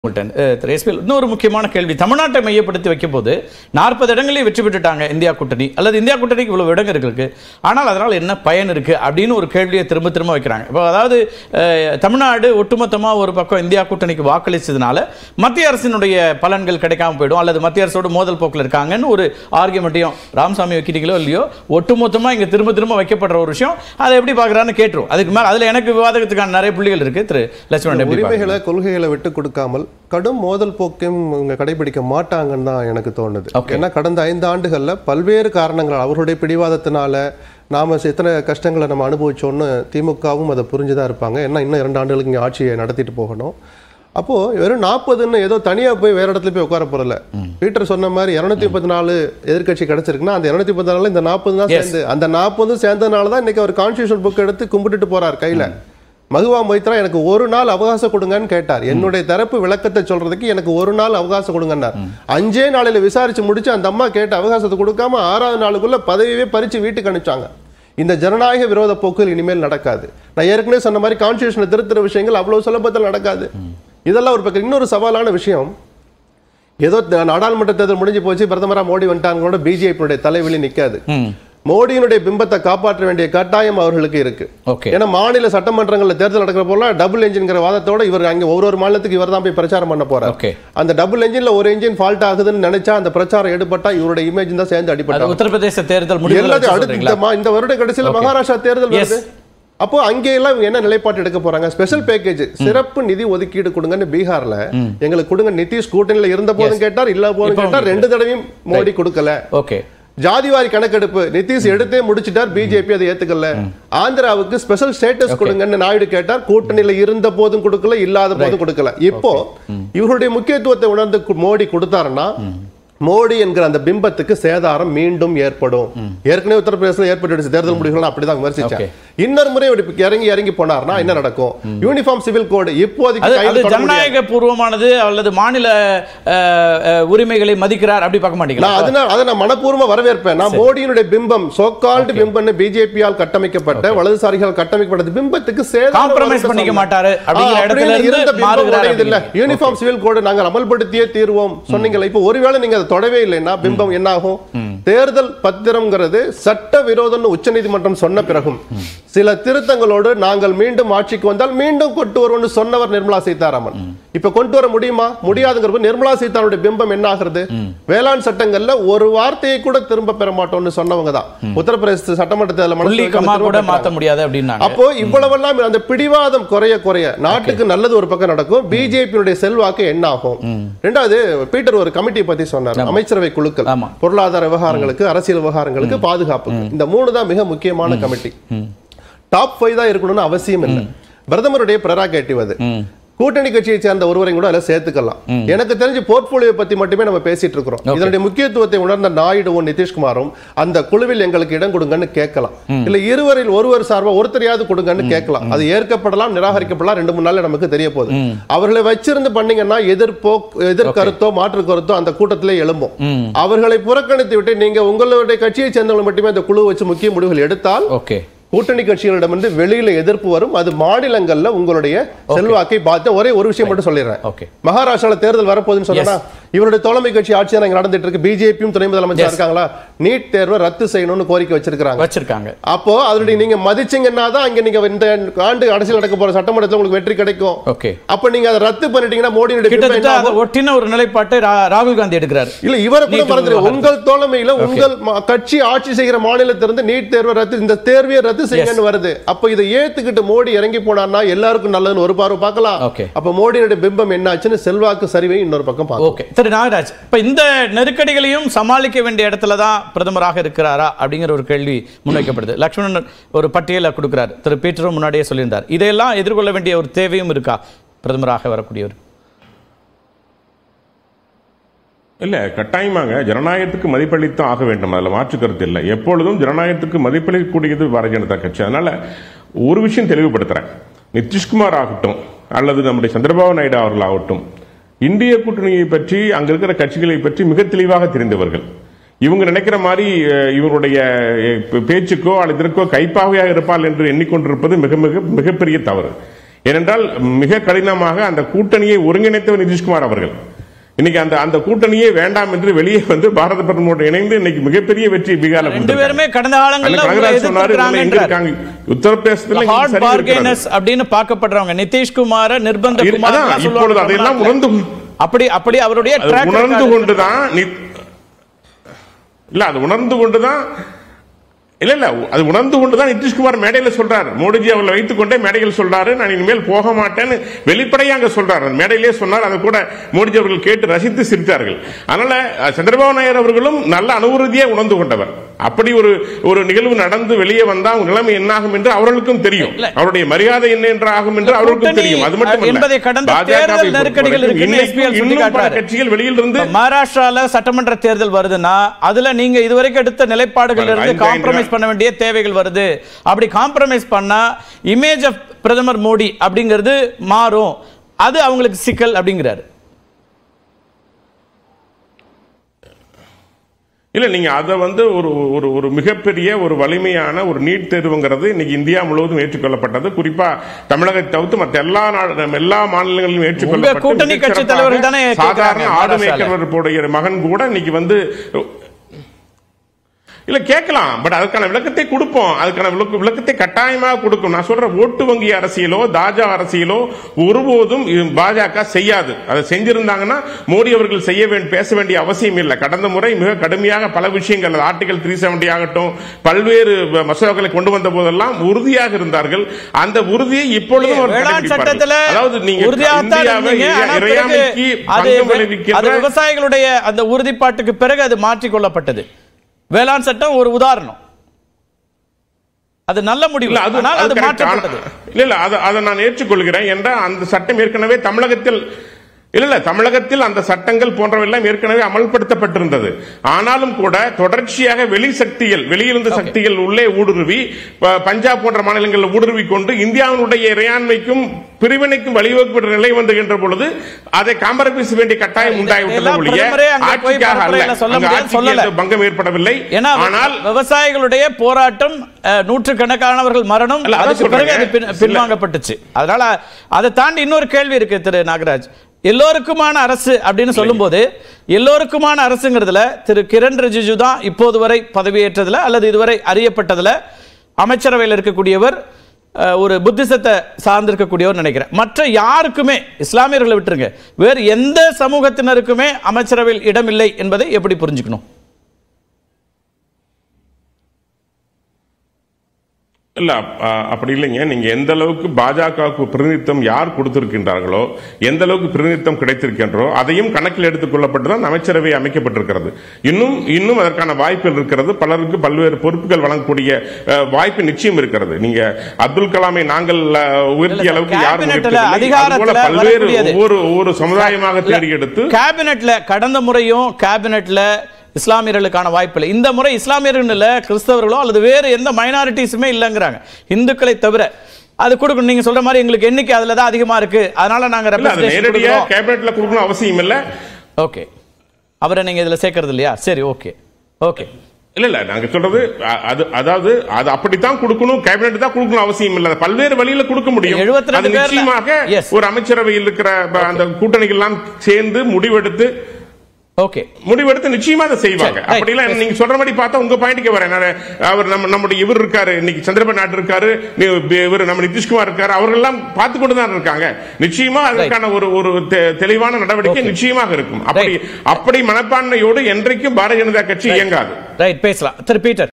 உங்கள்ட்ட, அஹ், திரு எஸ்பிஎல் இன்னொரு முக்கியமான கேள்வி தமிழ்நாட்டை மையப்படுத்தி வைக்கும் போது நாற்பது இடங்களில் வெற்றி பெற்றுட்டாங்க இந்தியா கூட்டணி அல்லது இந்தியா கூட்டணிக்கு இவ்வளவு இடங்கள் இருக்கு ஆனால் அதனால் என்ன பயன் இருக்கு அப்படின்னு ஒரு கேள்வியை திரும்ப திரும்ப வைக்கிறாங்க இப்போ அதாவது அஹ், தமிழ்நாடு ஒட்டுமொத்தமாக ஒரு பக்கம் இந்தியா கூட்டணிக்கு வாக்களிச்சதுனால மத்திய அரசினுடைய பலன்கள் கிடைக்காம போயிடும் அல்லது மத்திய அரசோட மோதல் போக்கில் இருக்காங்கன்னு ஒரு ஆர்கியூமெண்ட்டையும் ராமசாமி வைக்கிறீங்களோ இல்லையோ ஒட்டுமொத்தமாக இங்கே திரும்ப திரும்ப வைக்கப்படுற ஒரு விஷயம் அதை எப்படி பார்க்குறான்னு கேட்டுரும் அதுக்கு மேலே அதில் எனக்கு விவாதத்துக்கான நிறைய புள்ளிகள் இருக்கு திரு லட்சுமணன் எப்படி பார்க்கறீங்க? உரிமைகளை கொள்கைகளை விட்டு கொடுக்காமல் கடும் மோதல் போக்கையும் இவங்க கடைபிடிக்க மாட்டாங்கன்னு தான் எனக்கு தோணுது Okay. ஏன்னா கடந்த ஐந்து ஆண்டுகள்ல பல்வேறு காரணங்கள் அவருடைய பிடிவாதத்தினால நாம எத்தனை கஷ்டங்களை நம்ம அனுபவிச்சோன்னு திமுகவும் அதை புரிஞ்சுதான் இருப்பாங்க ஏன்னா இன்னும் இரண்டு ஆண்டுகளுக்கு இங்கே ஆட்சியை நடத்திட்டு போகணும் அப்போ வெறும் நாற்பதுன்னு ஏதோ தனியா போய் வேற இடத்துல போய் உட்கார போறல பீட்டர் சொன்ன மாதிரி இருநூத்தி முப்பத்தி நாலு எதிர்க்கட்சி கிடைச்சிருக்குன்னா அந்த இருநூத்தி முப்பத்தி நாலு இந்த நாற்பது தான் Yes. சேர்ந்து அந்த நாற்பதும் சேர்ந்ததுனால தான் இன்னைக்கு அவர் கான்ஸ்டியூஷன் புக் எடுத்து கும்பிட்டுட்டு போறார் கையில மகுவா மொய்த்ரா எனக்கு ஒரு நாள் அவகாசம் கொடுங்கன்னு கேட்டார் என்னுடைய தரப்பு விளக்கத்தை சொல்றதுக்கு எனக்கு ஒரு நாள் அவகாசம் கொடுங்கன்னார் அஞ்சே நாளில விசாரிச்சு முடிச்சு அந்த அம்மா கேட்ட அவகாசத்தை கொடுக்காம ஆறாவது நாளுக்குள்ள பதவியே பறிச்சு வீட்டுக்கு அனுப்பிச்சாங்க இந்த ஜனநாயக விரோத போக்குகள் இனிமேல் நடக்காது நான் ஏற்கனவே சொன்ன மாதிரி கான்ஸ்டியூஷனை திருத்துற விஷயங்கள் அவ்வளவு சுலபத்தில் நடக்காது இதெல்லாம் ஒரு பக்கம் இன்னொரு சவாலான விஷயம் ஏதோ த- நாடாளுமன்ற தேர்தல் முடிஞ்சு போச்சு பிரதமரா மோடி வந்துட்டாங்களோட பிஜேபியுடைய தலைவலி நிக்காது ம் மோடியினுடைய பிம்பத்தை காப்பாற்ற வேண்டிய கட்டாயம் அவர்களுக்கு இருக்கு ஓகே ஏன்னா மாநில சட்டமன்றங்கள்ல தேர்தல் நடக்கிற போல டபுள் என்ஜின்ங்கிற வாதத்தோட இவர் அங்க ஒரு ஒரு மாநிலத்துக்கு இவர் தான் போய் பிரச்சாரம் பண்ண போறார் ஓகே அந்த டபுள் என்ஜின்ல ஒரு என்ஜின் ஃபால்ட் ஆகுதுன்னு நினைச்சா அந்த பிரச்சாரம் எடுபட்டா இவருடைய இமேஜ் தான் சேர்ந்து அது அடிபட்டாங்க உத்தரப்பிரதேச தேர்தல் முடிவு எல்லாத்தையும் அடுத்து இந்த மா- இந்த வருட கடைசியில Okay. மகாராஷ்டிரா தேர்தல் Yes. வருது அப்போ அங்கே எல்லாம் இவங்க என்ன நிலைப்பாட்டு எடுக்க போறாங்க ஸ்பெஷல் பேக்கேஜ் சிறப்பு நிதி ஒதுக்கீடு கொடுங்கன்னு பீகார்ல எங்களுக்கு கொடுங்க நிதிஷ் கூட்டணியில இருந்த போதும் கேட்டார் இல்ல போதும் இப்போ கேட்டார் உங்களுக்கு- ரெண்டு தடவையும் மோடி கொடுக்கல ஓகே ஜாதிவாரி கணக்கெடுப்பு நிதிஷ் எடுத்தே முடிச்சிட்டார் பிஜேபி அதை ஏத்துக்கல ஆந்திராவுக்கு ஸ்பெஷல் ஸ்டேட்டஸ் கொடுங்கன்னு நாயுடு கேட்டார் கூட்டணியில இருந்த போதும் கொடுக்கல இல்லாத போதும் கொடுக்கல இப்போ இவருடைய முக்கியத்துவத்தை உணர்ந்து கு- மோடி கொடுத்தாருன்னா மோடி என்கிற அந்த பிம்பத்துக்கு சேதாரம் மீண்டும் ஏற்படும் ஏற்கனவே உத்தரப்பிரதேசல ஏற்பட்டுடுச்சு தேர்தல் முடிவுகள் அப்படிதான் விமர்சிச்சேன் Okay. இன்னொரு முறை இப்படி இறங்கி இறங்கி போனார்னா என்ன நடக்கும் யூனிஃபார்ம் சிவில் கோடு இப்போதைக்கு அது கையில் அது தொட முடியாது. ஜனநாயக பூர்வமானது அல்லது மாநில அஹ், அஹ், உரிமைகளை மதிக்கிறார் அப்படி பார்க்க மாட்டீங்களா நான் அதனால அதை நான் மனப்பூர்வமா வரவேற்பேன் நான் மோடியினுடைய பிம்பம் சோகால்டு பிம்பம்னு பிஜேபியால் கட்டமைக்கப்பட்ட வலதுசாரிகள் கட்டமைக்கப்பட்ட பிம்பத்துக்கு சேதம் Compromise பண்ணிக்க மாட்டாரு அப்படிங்கிற ஆ, இடத்துல அப்படின்னு இருந்து இருந்த பிம்பம் மாறுகிறார் உடையுது இல்ல அப்படிங்கிறீங்க. யூனிஃபார்ம் சிவில் கோடு நாங்கள் அமல்படுத்தியே தீர்வோம் சொன்னீங்கல்ல இப்போ ஒருவேளை நீங்க அதை தொடவே இல்லைன்னா பிம்பம் என்ன ஆகும் தேர்தல் பத்திரம்ங்கிறது சட்ட விரோதம்னு உச்சநீதிமன்றம் சொன்ன பிறகும் சில திருத்தங்களோடு நாங்கள் மீண்டும் ஆட்சிக்கு வந்தால் மீண்டும் கொண்டு வருவோம்னு சொன்னவர் நிர்மலா சீதாராமன் இப்ப கொண்டு வர முடியுமா முடியாதுங்கிறப்ப நிர்மலா சீதாராமனுடைய பிம்பம் என்ன ஆகிறது வேளாண் சட்டங்கள்ல ஒரு வார்த்தையை கூட திரும்ப பெற மாட்டோம்னு சொன்னவங்க தான் உத்தரப்பிரதேச சட்டமன்ற தேர்தல் புள்ளி மனசுல கமா திரும்ப கூட பெற்றாங்க. மாத்த முடியாது அப்படின்னாங்க அப்போ இவ்வளவெல்லாம் அந்த பிடிவாதம் குறைய குறைய நாட்டுக்கு நல்லது ஒரு பக்கம் நடக்கும் பிஜேபியுடைய செல்வாக்கு என்ன ஆகும் ரெண்டாவது பீட்டர் ஒரு கமிட்டி பத்தி சொன்னார் அமைச்சரவை குழுக்கள் ஆமா. பொருளாதார விவகாரங்களுக்கு அரசியல் விவகாரங்களுக்கு பாதுகாப்பு இந்த மூணு தான் மிக முக்கியமான கமிட்டி டாப் ஃபைவ் தான் இருக்கணும்னு அவசியம் இல்லை பிரதமருடைய பிரராகேட்டிவ் அது கூட்டணி கட்சியை சேர்ந்த ஒருவரையும் கூட அதில் சேர்த்துக்கலாம் எனக்கு தெரிஞ்சு போர்ட்போலியோ பத்தி மட்டுமே நம்ம பேசிட்டு இருக்கிறோம் இதனுடைய முக்கியத்துவத்தை உணர்ந்த நாயுடுவும் நிதிஷ்குமாரும் அந்த குழுவில் எங்களுக்கு இடம் கொடுங்கன்னு கேட்கலாம் இல்ல இருவரில் ஒருவர் சார்பா ஒருத்தரையாவது கொடுங்கன்னு கேட்கலாம் அது ஏற்கப்படலாம் நிராகரிக்கப்படலாம் ரெண்டு மூணு நாள்ல நமக்கு தெரிய போகுது அவர்களை வச்சிருந்து பண்ணீங்கன்னா எதிர்ப்போ எதிர்கருத்தோ மாற்று கருத்தோ அந்த கூட்டத்திலே எழும்பும் அவர்களை புறக்கணித்து விட்டு நீங்க உங்களுடைய கட்சியை சேர்ந்தவங்க மட்டுமே அந்த குழு வச்சு முக்கிய முடிவுகள் எடுத்தால் ஓகே கூட்டணி கட்சிகளிடமிருந்து வெளியில எதிர்ப்பு வரும் அது மாநிலங்கள்ல உங்களுடைய செல்வாக்கை பார்த்து ஒரே ஒரு விஷயம் மட்டும் சொல்லிடுறேன் ஓகே மகாராஷ்டிரால தேர்தல் வரப்போகுதுன்னு சொன்னா இவருடைய தோழமை கட்சி ஆட்சி தான் இங்க நடந்துட்டு இருக்கு பிஜேபியும் துணை முதலமைச்சர் இருக்காங்களா நீட் தேர்வை ரத்து செய்யணும்னு கோரிக்கை வச்சிருக்காங்க வச்சிருக்காங்க அப்போ அதனுடைய நீங்க மதிச்சீங்கன்னா தான் அங்க நீங்க இந்த ஆண்டு அரசியல் நடக்க போற சட்டமன்றத்துல உங்களுக்கு வெற்றி கிடைக்கும் ஓகே அப்ப நீங்க அதை ரத்து பண்ணிட்டீங்கன்னா மோடியுடைய பிம்பம் கிட்டத்தட்ட என்ன அதை ஒட்டின ஒரு நிலைப்பாட்டை ரா- ராகுல் காந்தி எடுக்கிறார் இல்ல இவரை கூட நீட் மறந்துரு விவகாரத்தில். உங்கள் தோழமையில உங்கள் ம- கட்சி ஆட்சி செய்கிற மாநிலத்திலிருந்து நீட் தேர்வை ரத்து இந்த தேர்வையை ரத்து செய்யுங்கன்னு வருது அப்ப இதை ஏத்துக்கிட்டு மோடி இறங்கி போனார்னா எல்லாருக்கும் நல்லதுன்னு ஒரு பார்வை பார்க்கலாம் Okay. அப்ப மோடியோட பிம்பம் என்னாச்சுன்னு செல்வாக்கு சரிவை இன்னொரு பக்கம் பார்க்கலாம் ஓகே திரு நாகராஜ் இப்ப இந்த நெருக்கடிகளையும் சமாளிக்க வேண்டிய இடத்துல தான் பிரதமராக இருக்கிறாரா அப்படிங்கிற ஒரு கேள்வி முன்வைக்கப்படுது லக்ஷ்மணன் ஒரு பட்டியலை கொடுக்கிறார் திரு பீட்டரும் முன்னாடியே சொல்லியிருந்தார் இதையெல்லாம் எதிர்கொள்ள வேண்டிய ஒரு தேவையும் இருக்கா பிரதமராக வரக்கூடியவர் இல்ல கட்டாயமாக ஜனநாயகத்துக்கு மதிப்பளித்தும் ஆக வேண்டும் அதுல மாற்று கருத்து இல்லை எப்பொழுதும் ஜனநாயகத்துக்கு மதிப்பளிக்கக்கூடியது பாரதிய ஜனதா கட்சி அதனால ஒரு விஷயம் தெளிவுபடுத்துறேன் நிதிஷ்குமார் ஆகட்டும் அல்லது நம்முடைய சந்திரபாபு நாயுடு அவர்கள் ஆகட்டும் இந்திய கூட்டணியை பற்றி அங்க இருக்கிற கட்சிகளை பற்றி மிக தெளிவாக தெரிந்தவர்கள் இவங்க நினைக்கிற மாதிரி அஹ், இவருடைய அஹ், பேச்சுக்கோ அல்லது இதற்கோ கைப்பாவையாக இருப்பாள் என்று எண்ணிக்கொண்டிருப்பது மிக மிக மிகப்பெரிய தவறு ஏனென்றால் மிக கடினமாக அந்த கூட்டணியை ஒருங்கிணைத்தவர் நிதிஷ்குமார் அவர்கள் இன்னைக்கு அந்த அந்த கூட்டணியே வேண்டாம் என்று வெளியே வந்து பாரத பிரதமரோடு இணைந்து இன்னைக்கு மிகப்பெரிய வெற்றி பீகார்ல ரெண்டு கொடுத்திருக்காங்க. பேருமே கடந்த அண்ணன் காலங்கள்ல உங்களை கனகராஜ் சொன்னாரு இவங்க எங்க எதிர்த்திருக்கிறாங்கன்றார். இருக்காங்க உத்தரப்பிரதேசத்துல இங்க ஹார்ட் சரிவு இருக்கிறது. பார்கெனர்ஸ் அப்படின்னு பார்க்கப்படுறவங்க நிதிஷ்குமார நிர்பந்த இரு- குமார் அதான் இப்பொழுது அதையெல்லாம் உணர்ந்து அப்படி அப்படி அவருடைய அது track உணர்ந்து record கொண்டுதான் நி- இல்ல அது உணர்ந்து கொண்டுதான் இல்ல இல்ல அது உணர்ந்து கொண்டுதான் நிதிஷ்குமார் மேடையில சொல்றாரு மோடிஜி அவர்களை வைத்துக் கொண்டே மேடையில் சொல்றாரு நான் இனிமேல் போக மாட்டேன்னு வெளிப்படையா அங்க சொல்றாரு அந்த மேடையிலே சொன்னார் அதை கூட மோடிஜி அவர்கள் கேட்டு ரசித்து சிரித்தார்கள் அதனால அஹ், சந்திரபாபு நாயுடு அவர்களும் நல்ல அனுபூதியை உணர்ந்து கொண்டவர் அப்படி ஒரு ஒரு நிகழ்வு நடந்து வெளியே வந்தா அவங்க நிலைமை என்ன ஆகும் என்று அவர்களுக்கும் தெரியும் இல்ல. அவருடைய மரியாதை என்ன என்று ஆகும் என்று அவருக்கும் கூட்டணி, தெரியும் அது மட்டும் என்பதை கடந்த தேர்தல் நெருக்கடிகள் இருக்குன்னு SPL இன்னும் பல சுட்டிக்காட்டுறாரு. கட்சிகள் வெளியில் இருந்து இப்ப மகாராஷ்டிரால சட்டமன்ற தேர்தல் வருதுன்னா அதுல நீங்க இதுவரைக்கும் எடுத்த நிலைப்பாடுகள் இருந்து ஐந்து- ஐந்து காம்ப்ரமைஸ் பண்ண வேண்டிய தேவைகள் வருது அப்படி காம்ப்ரமைஸ் பண்ணா இமேஜ் ஆஃப் பிரதமர் மோடி அப்படிங்கிறது மாறும் அது அவங்களுக்கு சிக்கல் அப்படிங்கிறாரு இல்ல நீங்க அதை வந்து ஒரு ஒரு ஒரு மிகப்பெரிய ஒரு வலிமையான ஒரு நீட் தேர்வுங்கிறது இன்னைக்கு இந்தியா முழுவதும் ஏற்றுக்கொள்ளப்பட்டது குறிப்பா தமிழகத்தை தவிர்த்து மற்ற எல்லா நாடு எல்லா மாநிலங்களிலும் ஏற்றுக்கொள்ளப்பட்டு கூட்டணி மிகச் கட்சி சிறப்பாக தலைவர்கள் தானே சாதாரண கேட்கிறாங்க ஆடு மகாராஷ்டிரால. மேய்க்கிறவருடைய மகன் கூட இன்னைக்கு வந்து இல்ல கேட்கலாம் பட் அதுக்கான விளக்கத்தை கொடுப்போம் அதுக்கான விளக்கு- விளக்கத்தை கட்டாயமாக கொடுக்கும் நான் சொல்ற ஓட்டு வங்கி அரசியலோ தாஜா அரசியலோ ஒருபோதும் இது பாஜக செய்யாது அதை செஞ்சிருந்தாங்கன்னா மோடி அவர்கள் செய்ய வேண்டிய பேச வேண்டிய அவசியம் இல்லை கடந்த முறை மிக கடுமையாக பல விஷயங்கள் ஆர்டிகல் த்ரீ செவன்டி ஆகட்டும் பல்வேறு வ- மசோதாக்களை கொண்டு வந்த போதெல்லாம் உறுதியாக இருந்தார்கள் அந்த உறுதியை இப்பொழுதும் அவர் வேளாண் கடைபிடிப்பார்கள். சட்டத்துல அதாவது நீங்க உறுதியாகத்தான் இந்தியாவை இருந்தீங்க. ஆனா பிறகு இறையாமைக்கு அது பங்கம் அது விளைவிக்கின்ற விவசாயிகளுடைய அந்த உறுதிப்பாட்டுக்கு பிறகு அது மாற்றிக் கொள்ளப்பட்டது வேளாண் சட்டம் ஒரு உதாரணம் அது நல்ல முடிவு இல்ல அது ஆனால் அது அது correct. மாற்றப்பட்டது ஆனா- இல்ல இல்ல அதை அதை நான் ஏற்றுக்கொள்கிறேன் என்றால் அந்த சட்டம் ஏற்கனவே தமிழகத்தில் இல்ல இல்ல தமிழகத்தில் அந்த சட்டங்கள் போன்றவெல்லாம் ஏற்கனவே அமல்படுத்தப்பட்டிருந்தது ஆனாலும் கூட தொடர்ச்சியாக வெளி சக்திகள் வெளியிருந்த சக்திகள் உள்ளே ஊடுருவி ப- பஞ்சாப் போன்ற மாநிலங்களில் ஊடுருவி கொண்டு இந்தியாவினுடைய இறையாண்மைக்கும் பிரிவினைக்கும் வழிவகுக்கிற நிலை வந்துகின்ற பொழுது அதை காம்பரமைஸ் வேண்டிய கட்டாயம் உண்டாகிவிட்டது எல்லாம் ஒழிய பிரதமரே அங்கே போய் ஆட்சிக்காக அல்ல பரப்புரையில சொல்ல அங்க முடியாது, ஆட்சிக்கு சொல்லல. எந்த பங்கம் ஏற்படவில்லை ஏன்னா ஆனால் விவசாயிகளுடைய போராட்டம் அஹ், நூற்றுக்கணக்கானவர்கள் மரணம் இல்ல, அதான் அதுக்கு பிறகு அது சொல்றேன். பின்- பின்வாங்கப்பட்டுச்சு அதனால அதை தாண்டி இன்னொரு கேள்வி இருக்கு திரு நாகராஜ் எல்லோருக்குமான அரசு அப்படின்னு சொல்லும்போது எல்லோருக்குமான அரசுங்கிறதுல திரு கிரண் ரிஜிஜு தான் இப்போது வரை பதவியேற்றதுல அல்லது இதுவரை அறியப்பட்டதுல அமைச்சரவையில் இருக்கக்கூடியவர் அஹ், ஒரு புத்திசத்தை சார்ந்திருக்கக்கூடியவர் நினைக்கிறேன் மற்ற யாருக்குமே இஸ்லாமியர்களை விட்டுருங்க வேறு எந்த சமூகத்தினருக்குமே அமைச்சரவையில் இடமில்லை என்பதை எப்படி புரிஞ்சுக்கணும் இல்ல அ- அப்படி இல்லைங்க நீங்க எந்த அளவுக்கு பாஜகவுக்கு பிரதிநிதித்துவம் யார் கொடுத்திருக்கின்றார்களோ எந்த அளவுக்கு பிரதிநிதித்துவம் கிடைத்திருக்கின்றோ அதையும் கணக்கில் எடுத்துக் கொள்ளப்பட்டு தான் அமைச்சரவை அமைக்கப்பட்டிருக்கிறது இன்னும் இன்னும் அதற்கான வாய்ப்புகள் இருக்கிறது பலருக்கு பல்வேறு பொறுப்புகள் வழங்கக்கூடிய அ, வாய்ப்பு நிச்சயம் இருக்கிறது நீங்க அப்துல் கலாமை நாங்கள் அ, உயர்த்திய இல்ல, அளவுக்கு யாரும் கேபினெட்ல, உயர்த்தவில்லை. அதிகாரத்துல அதுபோல பல்வேறு வரக்கூடியது. ஒவ்வொரு ஒவ்வொரு சமுதாயமாக தேடி எடுத்து கேபினெட்ல கடந்த முறையும் கேபினெட்ல இஸ்லாமியர்களுக்கான வாய்ப்பு இல்லை இந்த முறை இஸ்லாமியர்கள் இல்ல கிறிஸ்தவர்களோ அல்லது வேறு எந்த மைனாரிட்டிஸுமே இல்லைங்கிறாங்க இந்துக்களை தவிர அது கொடுக்கணும் நீங்க சொல்ற மாதிரி எங்களுக்கு எண்ணிக்கை அதுல தான் அதிகமா இருக்கு அதனால நாங்க இல்ல, அது representation நேரடியா கொடுக்கிறோம். கேபினெட்ல கொடுக்கணும் அவசியம் இல்ல ஓகே அவரை நீங்க இதுல சேர்க்கறது இல்லையா சரி ஓகே ஓகே இல்ல இல்ல நாங்க சொல்றது அ- அது அதாவது அது அப்படித்தான் கொடுக்கணும் கேபினெட் தான் கொடுக்கணும் அவசியம் இல்ல பல்வேறு வழியில கொடுக்க முடியும் 72 அது பேர்ல- நிச்சயமாக Yes. ஒரு அமைச்சரவையில் இருக்கிற ப- அந்த கூட்டணிகள் எல்லாம் சேர்ந்து முடிவெடுத்து ஓகே முடிவெடுத்து நிச்சயமா அதை செய்வாங்க சரி, right. அப்படிலாம் நீங்க சொல்ற மாதிரி பார்த்தா உங்க பாயிண்ட்க்கு வரேன் நான் அவர் நம்ம நம்முடைய இவர் இருக்காரு இன்னைக்கு சந்திரபாபு நாயுடு இருக்காரு நீ- இவர் நம்ம நிதிஷ்குமார் இருக்காரு அவர்கள் எல்லாம் பார்த்து கொண்டு தான் இருக்காங்க நிச்சயமா அதற்கான ஒரு ஒரு தெ- தெளிவான நடவடிக்கை Okay. நிச்சயமாக இருக்கும் அப்படி அப்படி மனப்பான்மையோடு என்றைக்கும் பாரதிய ஜனதா கட்சி இயங்காது ரைட் பேசலாம் திரு பீட்டர்